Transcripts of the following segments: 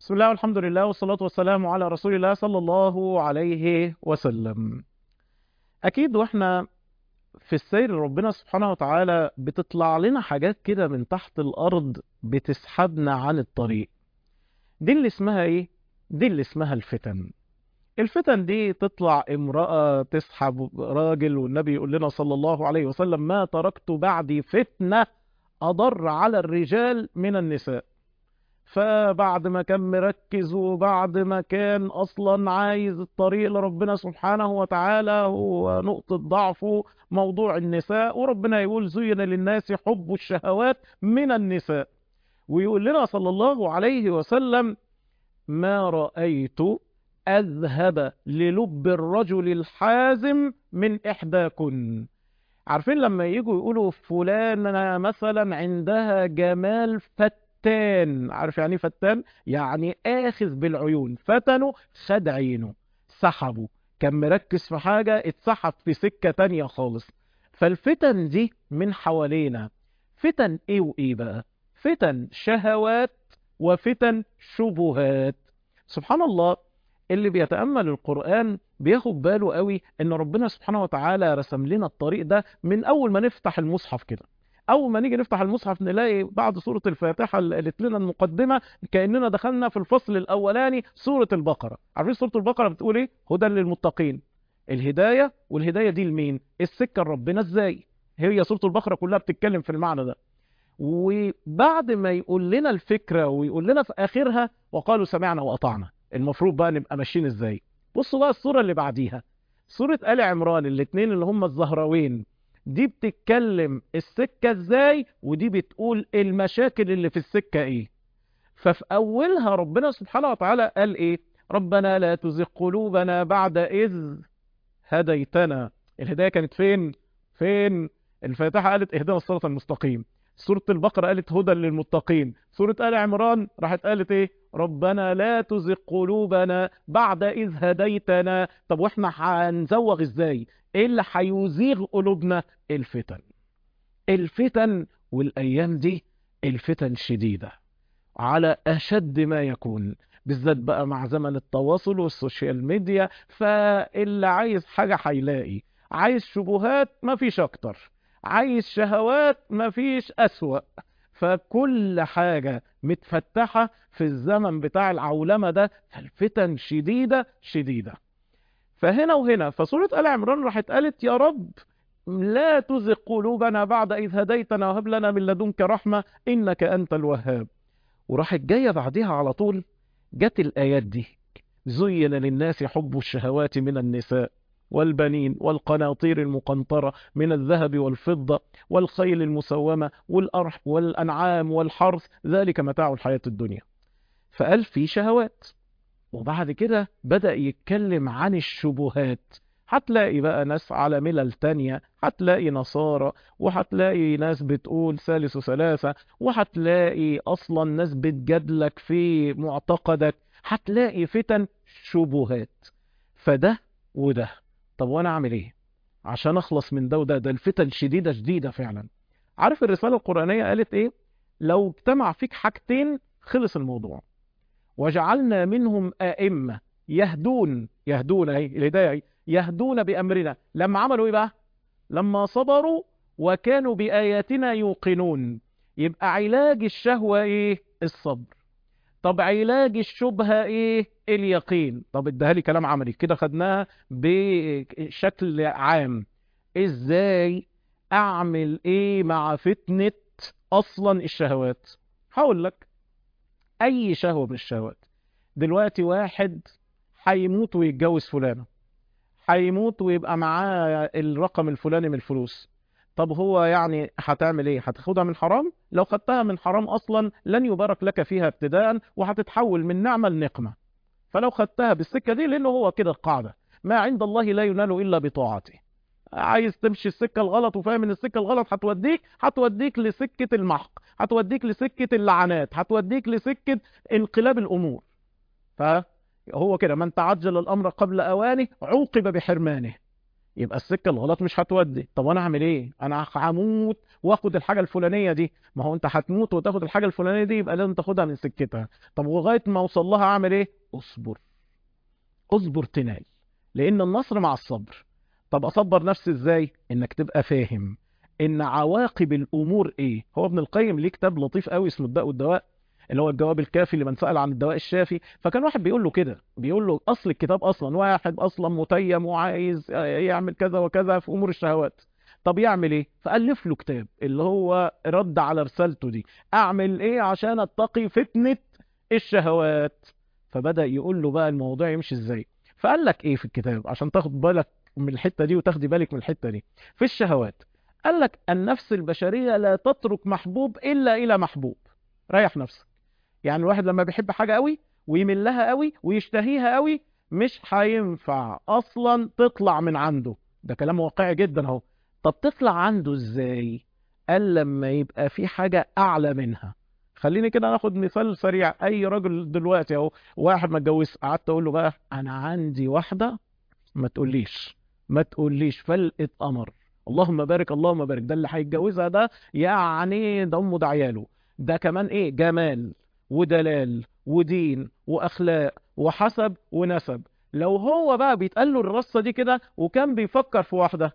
بسم الله والحمد لله والصلاة والسلام على رسول الله صلى الله عليه وسلم أكيد وإحنا في السير ربنا سبحانه وتعالى بتطلع لنا حاجات كده من تحت الأرض بتسحبنا عن الطريق دي اللي اسمها إيه؟ دي اللي اسمها الفتن الفتن دي تطلع امرأة تسحب راجل والنبي يقول لنا صلى الله عليه وسلم ما تركت بعدي فتنة أضر على الرجال من النساء فبعد ما كان مركز وبعد ما كان اصلا عايز الطريق لربنا سبحانه وتعالى هو نقطة ضعفه موضوع النساء وربنا يقول زين للناس حب الشهوات من النساء ويقول لنا صلى الله عليه وسلم ما رأيت أذهب للب الرجل الحازم من إحداكن عارفين لما يجوا يقولوا فلانة مثلا عندها جمال فتن فتان عارف يعني ايه فتان يعني اخذ بالعيون فتنه خد عينه سحبه كان مركز في حاجة اتسحب في سكة تانية خالص فالفتن دي من حوالينا فتن ايه وايه بقى فتن شهوات وفتن شبهات سبحان الله اللي بيتأمل القرآن بياخد باله قوي ان ربنا سبحانه وتعالى رسم لنا الطريق ده من اول ما نفتح المصحف كده اول ما نيجي نفتح المصحف نلاقي بعد سوره الفاتحه اللي قالت لنا المقدمه كاننا دخلنا في الفصل الاولاني سوره البقره عارفين سوره البقره بتقول ايه هدى للمتقين الهدايه والهدايه دي لمين السكه لربنا ازاي هي سوره البقره كلها بتتكلم في المعنى ده وبعد ما يقول لنا الفكره ويقول لنا في اخرها وقالوا سمعنا واطعنا المفروض بقى نبقى ماشيين ازاي بصوا بقى السوره اللي بعديها سوره ال عمران الاثنين اللي هم الزهراوين دي بتتكلم السكة ازاي ودي بتقول المشاكل اللي في السكة ايه ففي اولها ربنا سبحانه وتعالى قال ايه ربنا لا تزغ قلوبنا بعد اذ هديتنا الهداية كانت فين فين الفاتحة قالت اهدنا الصراط المستقيم سورة البقرة قالت هدى للمتقين سورة آل عمران راحت قالت ايه ربنا لا تزغ قلوبنا بعد إذ هديتنا طب واحنا هنزوغ ازاي ايه اللي هيزيغ قلوبنا الفتن الفتن والايام دي الفتن شديدة على اشد ما يكون بالذات بقى مع زمن التواصل والسوشيال ميديا فاللي عايز حاجة هيلاقي عايز شبهات مفيش اكتر عايز شهوات مفيش اسوأ فكل حاجة متفتحة في الزمن بتاع العولمة ده فالفتن شديدة شديدة فهنا وهنا فسورة آل عمران راحت قالت يا رب لا تزغ قلوبنا بعد إذ هديتنا وهب لنا من لدنك رحمة إنك أنت الوهاب وراحت جاية بعدها على طول جت الآيات دي زين للناس حب الشهوات من النساء والبنين والقناطير المقنطرة من الذهب والفضة والخيل المسومة والأرح والأنعام والحرث ذلك متاع الحياة الدنيا فقال في شهوات وبعد كده بدأ يتكلم عن الشبهات هتلاقي بقى ناس على ملل تانية هتلاقي نصارى وهتلاقي ناس بتقول ثالث وثلاثة وهتلاقي أصلا ناس بتجادلك في معتقدك هتلاقي فتن شبهات فده وده طب وانا اعمل ايه عشان اخلص من ده وده ده الفتن شديدة شديدة فعلا عارف الرسالة القرآنية قالت ايه لو اجتمع فيك حاجتين خلص الموضوع وجعلنا منهم أئمة يهدون يهدون اهي الهداية يهدون بأمرنا لما عملوا ايه بقى لما صبروا وكانوا بآياتنا يوقنون يبقى علاج الشهوة ايه الصبر طب علاج الشبهة ايه اليقين طب اديها لي كلام عملي كده خدناها بشكل عام ازاي اعمل ايه مع فتنة اصلا الشهوات هقول لك اي شهوة من الشهوات دلوقتي واحد هيموت ويتجوز فلانة هيموت ويبقى معاه الرقم الفلاني من الفلوس طب هو يعني هتعمل ايه هتاخدها من حرام لو خدتها من حرام اصلا لن يبارك لك فيها ابتداء وهتتحول من نعمة لنقمة فلو خدتها بالسكة دي لانه هو كده القاعدة ما عند الله لا ينال الا بطاعته عايز تمشي السكة الغلط وفاهم ان السكة الغلط هتوديك هتوديك لسكة المحق هتوديك لسكة اللعنات هتوديك لسكة انقلاب الامور فهو كده من تعجل الامر قبل اوانه عوقب بحرمانه يبقى السكه الغلط مش هتودي طب وانا اعمل ايه انا هموت واخد الحاجه الفلانيه دي ما هو انت هتموت وتاخد الحاجه الفلانيه دي يبقى لازم تاخدها من سكتها طب لغايه ما اوصل لها اعمل ايه اصبر اصبر تنال لان النصر مع الصبر طب اصبر نفسي ازاي انك تبقى فاهم ان عواقب الامور ايه هو ابن القيم ليه كتاب لطيف قوي اسمه الداء والدواء اللي هو الجواب الكافي لمن سأل عن الدواء الشافي فكان واحد بيقول له كده بيقول له اصل الكتاب اصلا واحد اصلا متيم وعايز يعمل كذا وكذا في امور الشهوات طب يعمل ايه فالف له كتاب اللي هو رد على رسالته دي اعمل ايه عشان اتقي فتنة الشهوات فبدأ يقول له بقى الموضوع يمشي ازاي فقال لك ايه في الكتاب عشان تاخد بالك من الحتة دي وتاخدي بالك من الحتة دي في الشهوات قال لك النفس البشرية لا تترك محبوب إلا إلى محبوب ريح نفسك يعني الواحد لما بيحب حاجة قوي ويميل لها قوي ويشتهيها قوي مش هينفع أصلا تطلع من عنده ده كلام واقعي جدا اهو طب تطلع عنده ازاي قال لما يبقى في حاجة أعلى منها خليني كده ناخد مثال سريع اي راجل دلوقتي اهو واحد متجوز قعدت اقول له بقى انا عندي واحده ما تقوليش ما تقوليش فلقت قمر اللهم بارك اللهم بارك ده اللي هيتجوزها ده يعني ده امه ده عياله ده كمان ايه جمال ودلال ودين واخلاق وحسب ونسب لو هو بقى بيتقال له الرصه دي كده وكان بيفكر في واحده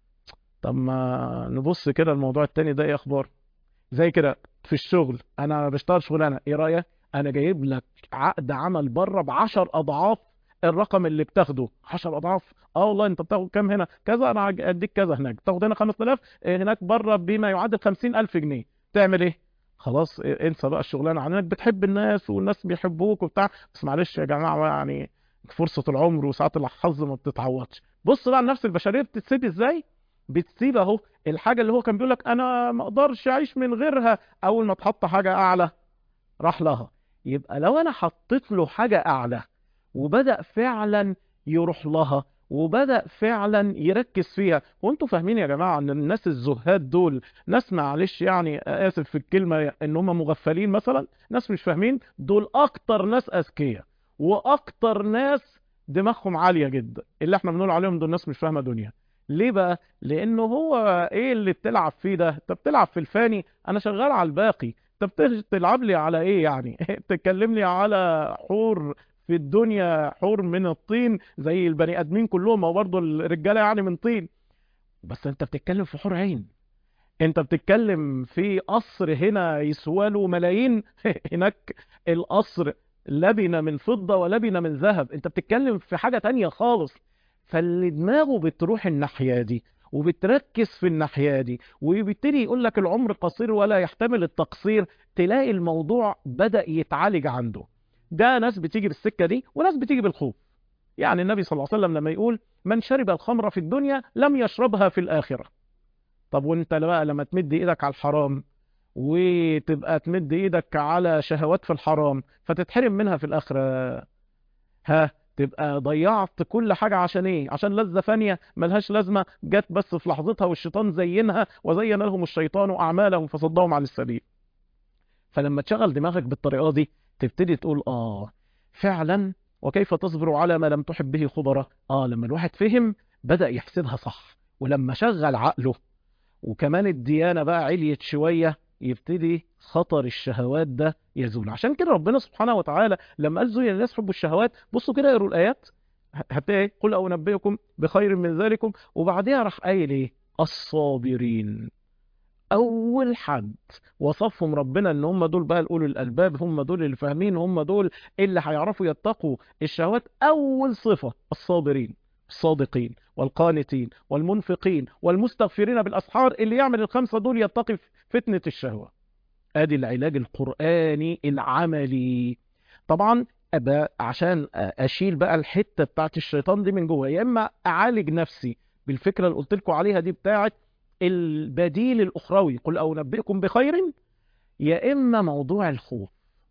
طب ما نبص كده الموضوع التاني ده ايه اخبار زي كده في الشغل انا بشتغل شغلانه ايه رايك انا جايب لك عقد عمل بره ب 10 اضعاف الرقم اللي بتاخده 10 اضعاف اه والله انت بتاخد كام هنا كذا انا اديك كذا هناك بتاخد هنا 5000 هناك بره بما يعادل 50000 جنيه تعمل ايه خلاص انسى بقى الشغلانه عنك بتحب الناس والناس بيحبوك وبتاع بس معلش يا جماعه يعني فرصه العمر وساعات الحظ ما بتتعوضش بص بقى النفس البشريه بتتسيب ازاي بتسيب اهو الحاجه اللي هو كان بيقول لك انا ما اقدرش اعيش من غيرها اول ما تحط حاجه اعلى راح لها يبقى لو انا حطيت له حاجه اعلى وبدا فعلا يروح لها وبدا فعلا يركز فيها وانتوا فاهمين يا جماعه ان الناس الزهاد دول ناس معلش يعني اسف في الكلمه ان هم مغفلين مثلا ناس مش فاهمين دول اكتر ناس اذكياء واكتر ناس دماغهم عاليه جدا اللي احنا بنقول عليهم دول ناس مش فاهمه دنيا ليه بقى لانه هو ايه اللي بتلعب فيه ده انت بتلعب في الفاني انا شغال على الباقي انت بتلعب لي على ايه يعني بتتكلم لي على حور في الدنيا حور من الطين زي البني ادمين كلهم او برضه الرجاله يعني من طين بس انت بتتكلم في حور عين انت بتتكلم في قصر هنا يسوى له ملايين هناك القصر لبنه من فضه ولبنه من ذهب انت بتتكلم في حاجه تانية خالص فاللي دماغه بتروح الناحية دي وبتركز في الناحية دي وبيبتدي يقول لك العمر قصير ولا يحتمل التقصير تلاقي الموضوع بدأ يتعالج عنده ده ناس بتيجي بالسكة دي وناس بتيجي بالخوف يعني النبي صلى الله عليه وسلم لما يقول من شرب الخمر في الدنيا لم يشربها في الآخرة طب وانت بقى لما تمد ايدك على الحرام وتبقى تمد ايدك على شهوات في الحرام فتتحرم منها في الآخرة ها تبقى ضيعت كل حاجة عشان ايه عشان لذة فانية ملهاش لازمة جت بس في لحظتها والشيطان زينها وزين لهم الشيطان أعمالهم فصدهم عن السبيل فلما تشغل دماغك بالطريقة دي تبتدي تقول آه فعلا وكيف تصبر على ما لم تحب به خبرة آه لما الواحد فهم بدأ يحسبها صح ولما شغل عقله وكمان الديانة بقى عليت شوية يبتدي خطر الشهوات ده يزول عشان كده ربنا سبحانه وتعالى لما قال زين الناس حب الشهوات بصوا كده يقروا الايات هتلاقي قل او انبئكم بخير من ذلكم وبعديها راح قايل ايه الصابرين اول حد وصفهم ربنا ان هم دول بقى الاولو الالباب هم دول اللي فاهمين هم دول اللي هيعرفوا يتقوا الشهوات اول صفه الصابرين الصادقين والقانتين والمنفقين والمستغفرين بالاسحار اللي يعمل الخمسه دول يتقي فتنه الشهوه ادي العلاج القراني العملي طبعا أبا عشان اشيل بقى الحته بتاعت الشيطان دي من جوه يا اما اعالج نفسي بالفكره اللي قلت لكم عليها دي بتاعت البديل الاخروي قل او نبئكم بخير يا اما موضوع الخوف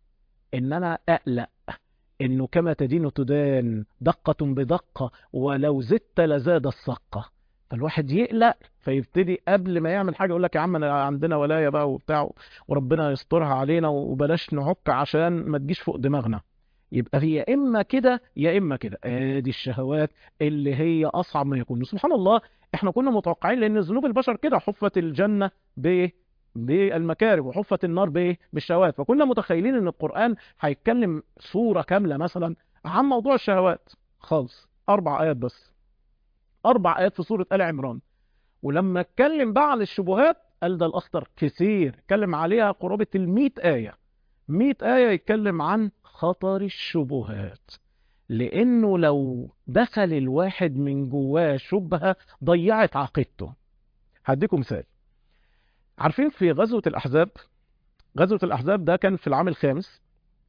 ان انا اقلق انه كما تدين تدان دقة بدقة ولو زدت لزاد السقة فالواحد يقلق فيبتدي قبل ما يعمل حاجة يقول لك يا عم انا عندنا ولاية بقى وبتاع وربنا يسترها علينا وبلاش نعك عشان ما تجيش فوق دماغنا يبقى هي يا اما كده يا اما كده ادي الشهوات اللي هي اصعب ما يكون سبحان الله احنا كنا متوقعين لان ذنوب البشر كده حفت الجنه بايه بالمكاره وحفت النار بايه بالشهوات فكنا متخيلين ان القران هيتكلم سوره كامله مثلا عن موضوع الشهوات خالص اربع ايات بس اربع ايات في سوره ال عمران ولما اتكلم بقى عن الشبهات قال ده الاخطر كتير اتكلم عليها قرابه ال ايه 100 ايه يتكلم عن خطر الشبهات لانه لو دخل الواحد من جواه شبهه ضيعت عقيدته هديكم مثال عارفين في غزوه الاحزاب غزوه الاحزاب ده كان في العام الخامس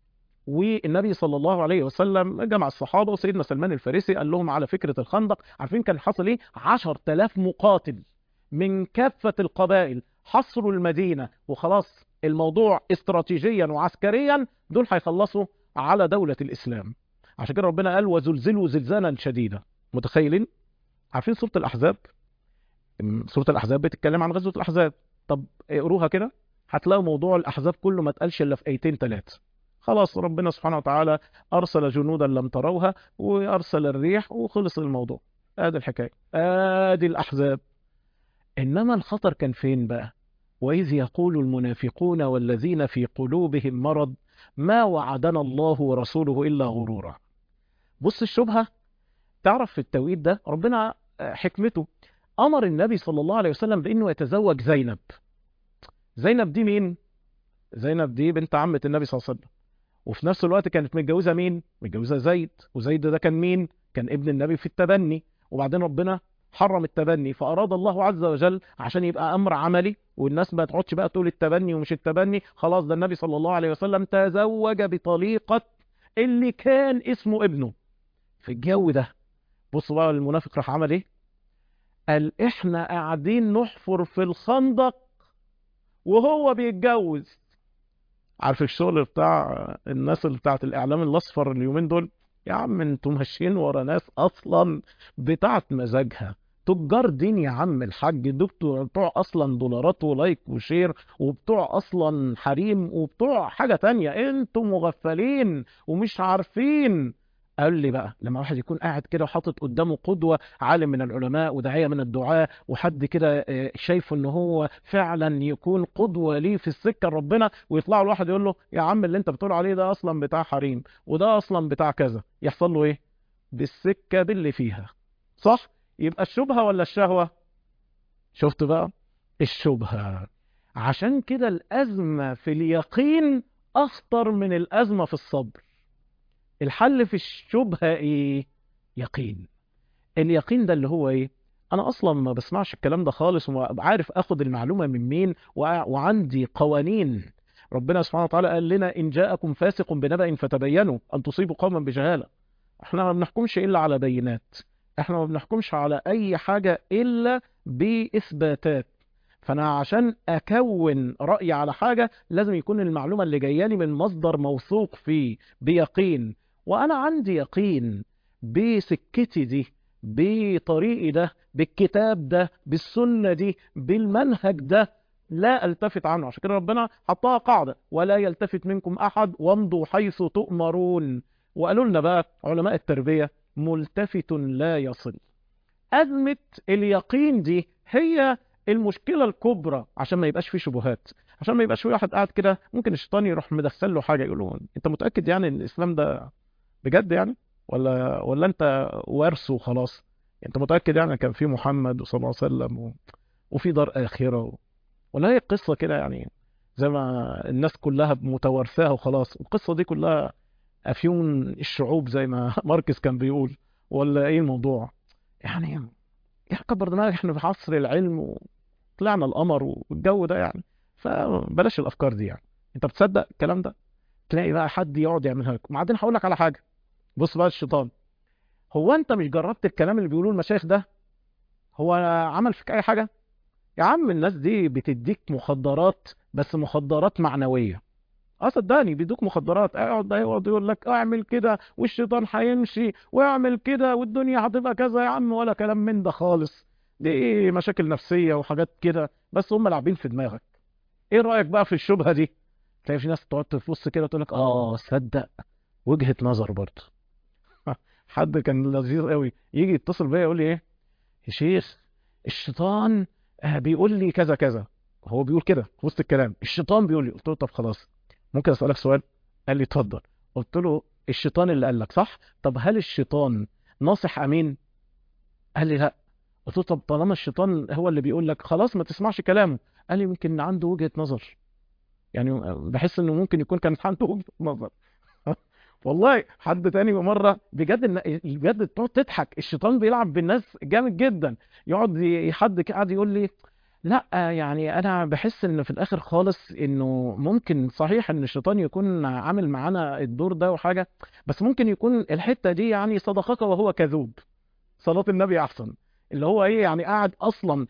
والنبي صلى الله عليه وسلم جمع الصحابه وسيدنا سلمان الفارسي قال لهم على فكره الخندق عارفين كان حصل ايه 10000 مقاتل من كافه القبائل حصروا المدينه وخلاص الموضوع استراتيجيا وعسكريا دول هيخلصوا على دولة الإسلام عشان كده ربنا قال وزلزلوا زلزالا شديدا متخيلين عارفين سورة الأحزاب سورة الأحزاب بتتكلم عن غزوة الأحزاب طب اقروها كده هتلاقوا موضوع الأحزاب كله ما اتقالش إلا في آيتين ثلاثة خلاص ربنا سبحانه وتعالى أرسل جنودا لم تروها وأرسل الريح وخلص الموضوع ادي الحكاية ادي الأحزاب إنما الخطر كان فين بقى وإذ يقول المنافقون والذين في قلوبهم مرض ما وعدنا الله ورسوله إلا غرورا بص الشبهة تعرف في التوقيت ده ربنا حكمته أمر النبي صلى الله عليه وسلم بأنه يتزوج زينب زينب دي مين؟ زينب دي بنت عمة النبي صلى الله عليه وسلم وفي نفس الوقت كانت متجوزة مين؟ متجوزة زيد وزيد ده كان مين؟ كان ابن النبي في التبني وبعدين ربنا حرم التبني فأراد الله عز وجل عشان يبقى أمر عملي والناس ما تقعدش بقى تقول التبني ومش التبني خلاص ده النبي صلى الله عليه وسلم تزوج بطليقة اللي كان اسمه ابنه في الجو ده بصوا بقى المنافق راح عمل ايه قال احنا قاعدين نحفر في الخندق وهو بيتجوز عارف الشغل بتاع الناس اللي بتاعت الاعلام الاصفر اليومين دول يا عم انتوا ماشيين ورا ناس اصلا بتاعت مزاجها تجار دين يا عم الحاج دكتور بتوع اصلا دولارات ولايك وشير وبتوع اصلا حريم وبتوع حاجة تانية انتوا مغفلين ومش عارفين قال لي بقى لما واحد يكون قاعد كده وحاطط قدامه قدوة عالم من العلماء وداعية من الدعاء وحد كده شايفه ان هو فعلا يكون قدوة ليه في السكة ربنا ويطلع الواحد يقول له يا عم اللي انت بتقول عليه ده اصلا بتاع حريم وده اصلا بتاع كذا يحصل له ايه بالسكة باللي فيها صح يبقى الشبهة ولا الشهوة شفت بقى الشبهة عشان كده الأزمة في اليقين أخطر من الأزمة في الصبر الحل في الشبهة ايه يقين اليقين ده اللي هو ايه انا اصلا ما بسمعش الكلام ده خالص وعارف اخد المعلومة من مين وعندي قوانين ربنا سبحانه وتعالى قال لنا ان جاءكم فاسق بنبأ فتبينوا ان تصيبوا قوما بجهالة احنا ما بنحكمش الا على بينات احنا ما بنحكمش على اي حاجة الا باثباتات فانا عشان اكون راي على حاجه لازم يكون المعلومه اللي جايه لي من مصدر موثوق فيه بيقين وانا عندي يقين بسكتي دي بطريقي ده بالكتاب ده بالسنه دي بالمنهج ده لا التفت عنه عشان كده ربنا حطها قاعده ولا يلتفت منكم احد وامضوا حيث تؤمرون وقالوا لنا بقى علماء التربيه ملتفت لا يصل ازمه اليقين دي هي المشكله الكبرى عشان ما يبقاش فيه شبهات عشان ما يبقاش في واحد قاعد كده ممكن الشيطان يروح مدخل له حاجه يقول له انت متاكد يعني ان الاسلام ده بجد يعني ولا ولا انت وارثه وخلاص انت متاكد يعني كان في محمد صلى الله عليه وسلم و... وفي دار اخره و... ولا هي قصه كده يعني زي ما الناس كلها متوارثاها وخلاص القصه دي كلها افيون الشعوب زي ما ماركس كان بيقول ولا ايه الموضوع يعني يا كبر دماغك احنا في عصر العلم وطلعنا القمر والجو ده يعني فبلاش الافكار دي يعني انت بتصدق الكلام ده تلاقي بقى حد يقعد يعملها لك وبعدين هقول لك على حاجه بص بقى الشيطان هو انت مش جربت الكلام اللي بيقولوه المشايخ ده هو عمل فيك اي حاجه يا عم الناس دي بتديك مخدرات بس مخدرات معنويه اه صدقني بيدوك مخدرات اقعد بقى يقعد يقول لك اعمل كده والشيطان هيمشي واعمل كده والدنيا هتبقى كذا يا عم ولا كلام من ده خالص دي مشاكل نفسيه وحاجات كده بس هم لاعبين في دماغك ايه رايك بقى في الشبهه دي تلاقي في ناس تقعد تبص كده تقول لك اه صدق وجهة نظر برضه حد كان لذيذ قوي يجي يتصل بيا يقول لي ايه يا شيخ الشيطان آه، بيقول لي كذا كذا هو بيقول كده في وسط الكلام الشيطان بيقول لي قلت له طب خلاص ممكن اسالك سؤال قال لي اتفضل قلت له الشيطان اللي قال لك صح طب هل الشيطان ناصح امين قال لي لا قلت له طب طالما الشيطان هو اللي بيقول لك خلاص ما تسمعش كلامه قال لي يمكن عنده وجهة نظر يعني بحس انه ممكن يكون كانت عنده وجهة نظر والله حد تاني مرة بجد إن- بجد تقعد تضحك الشيطان بيلعب بالناس جامد جدا يقعد ي- حد كده قاعد يقول لي لا يعني انا بحس ان في الاخر خالص انه ممكن صحيح ان الشيطان يكون عامل معانا الدور ده وحاجة بس ممكن يكون الحتة دي يعني صدقك وهو كذوب صلاة النبي احسن اللي هو ايه يعني قاعد اصلا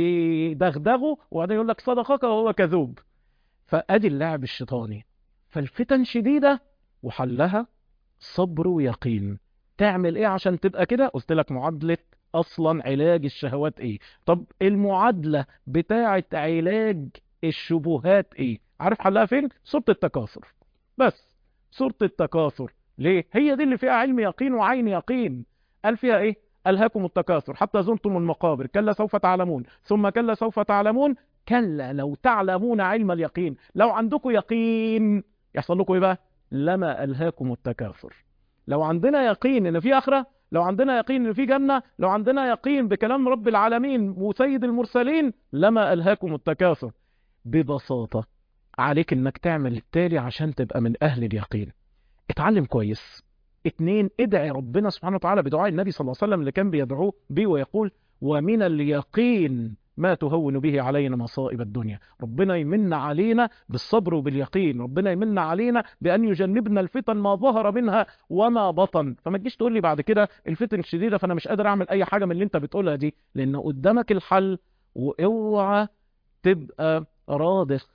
بيدغدغه وبعدين يقول لك صدقك وهو كذوب فادي اللعب الشيطاني فالفتن شديدة وحلها صبر ويقين تعمل ايه عشان تبقى كده قلت لك معادلة اصلا علاج الشهوات ايه طب المعادلة بتاعة علاج الشبهات ايه عارف حلها فين سورة التكاثر بس سورة التكاثر ليه هي دي اللي فيها علم يقين وعين يقين قال فيها ايه ألهاكم التكاثر حتى زرتم المقابر كلا سوف تعلمون ثم كلا سوف تعلمون كلا لو تعلمون علم اليقين لو عندكم يقين يحصل لكم ايه بقى لما ألهاكم التكاثر لو عندنا يقين ان في اخره لو عندنا يقين ان في جنه لو عندنا يقين بكلام رب العالمين وسيد المرسلين لما الهاكم التكاثر ببساطه عليك انك تعمل التالي عشان تبقى من اهل اليقين اتعلم كويس اتنين ادعي ربنا سبحانه وتعالى بدعاء النبي صلى الله عليه وسلم اللي كان بيدعوه بيه ويقول ومن اليقين ما تهون به علينا مصائب الدنيا ربنا يمن علينا بالصبر وباليقين ربنا يمن علينا بأن يجنبنا الفتن ما ظهر منها وما بطن فما تجيش تقول لي بعد كده الفتن شديدة فأنا مش قادر أعمل أي حاجة من اللي أنت بتقولها دي لأن قدامك الحل واوعى تبقى رادخ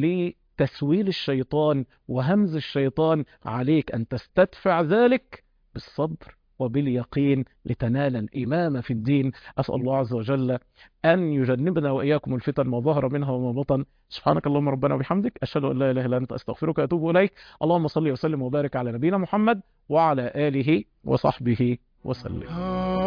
لتسويل الشيطان وهمز الشيطان عليك أن تستدفع ذلك بالصبر وباليقين لتنال الإمامة في الدين أسأل الله عز وجل أن يجنبنا وإياكم الفتن ما ظهر منها وما بطن سبحانك اللهم ربنا وبحمدك أشهد أن لا إله إلا أنت أستغفرك وأتوب إليك اللهم صل وسلم وبارك على نبينا محمد وعلى آله وصحبه وسلم